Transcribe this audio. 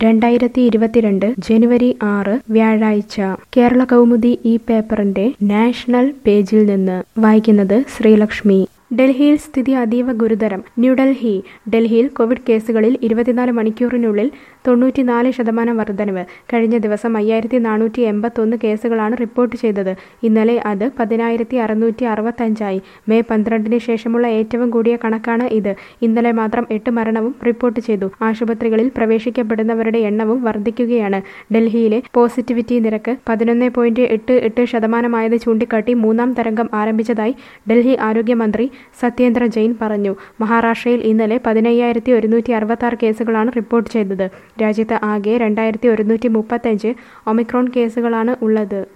രണ്ടായിരത്തി ഇരുപത്തിരണ്ട് ജനുവരി ആറ് വ്യാഴാഴ്ച കേരള കൗമുദി ഈ പേപ്പറിന്റെ നാഷണൽ പേജിൽ നിന്ന് വായിക്കുന്നത് ശ്രീലക്ഷ്മി ഡൽഹിയിൽ സ്ഥിതി അതീവ ഗുരുതരം ന്യൂഡൽഹി ഡൽഹിയിൽ കോവിഡ് കേസുകളിൽ ഇരുപത്തിനാല് മണിക്കൂറിനുള്ളിൽ തൊണ്ണൂറ്റിനാല് ശതമാനം വർധനവ് കഴിഞ്ഞ ദിവസം അയ്യായിരത്തി നാനൂറ്റി എൺപത്തൊന്ന് കേസുകളാണ് റിപ്പോർട്ട് ചെയ്തത് ഇന്നലെ അത് പതിനായിരത്തി അറുന്നൂറ്റി അറുപത്തഞ്ചായി മെയ് പന്ത്രണ്ടിന് ശേഷമുള്ള ഏറ്റവും കൂടിയ കണക്കാണ് ഇത് ഇന്നലെ മാത്രം എട്ട് മരണവും റിപ്പോർട്ട് ചെയ്തു ആശുപത്രികളിൽ പ്രവേശിക്കപ്പെടുന്നവരുടെ എണ്ണവും വർദ്ധിക്കുകയാണ് ഡൽഹിയിലെ പോസിറ്റിവിറ്റി നിരക്ക് പതിനൊന്ന് പോയിന്റ് എട്ട് എട്ട് ശതമാനമായത് ചൂണ്ടിക്കാട്ടി മൂന്നാം തരംഗം ആരംഭിച്ചതായി ഡൽഹി ആരോഗ്യമന്ത്രി സത്യേന്ദ്ര ജെയിൻ പറഞ്ഞു മഹാരാഷ്ട്രയിൽ ഇന്നലെ പതിനയ്യായിരത്തി ഒരുന്നൂറ്റി അറുപത്തി ആറ് കേസുകളാണ് റിപ്പോർട്ട് ചെയ്തത് രാജ്യത്ത് ആകെ രണ്ടായിരത്തി ഒരുന്നൂറ്റി മുപ്പത്തഞ്ച് ഒമിക്രോൺ കേസുകളാണ് ഉള്ളത്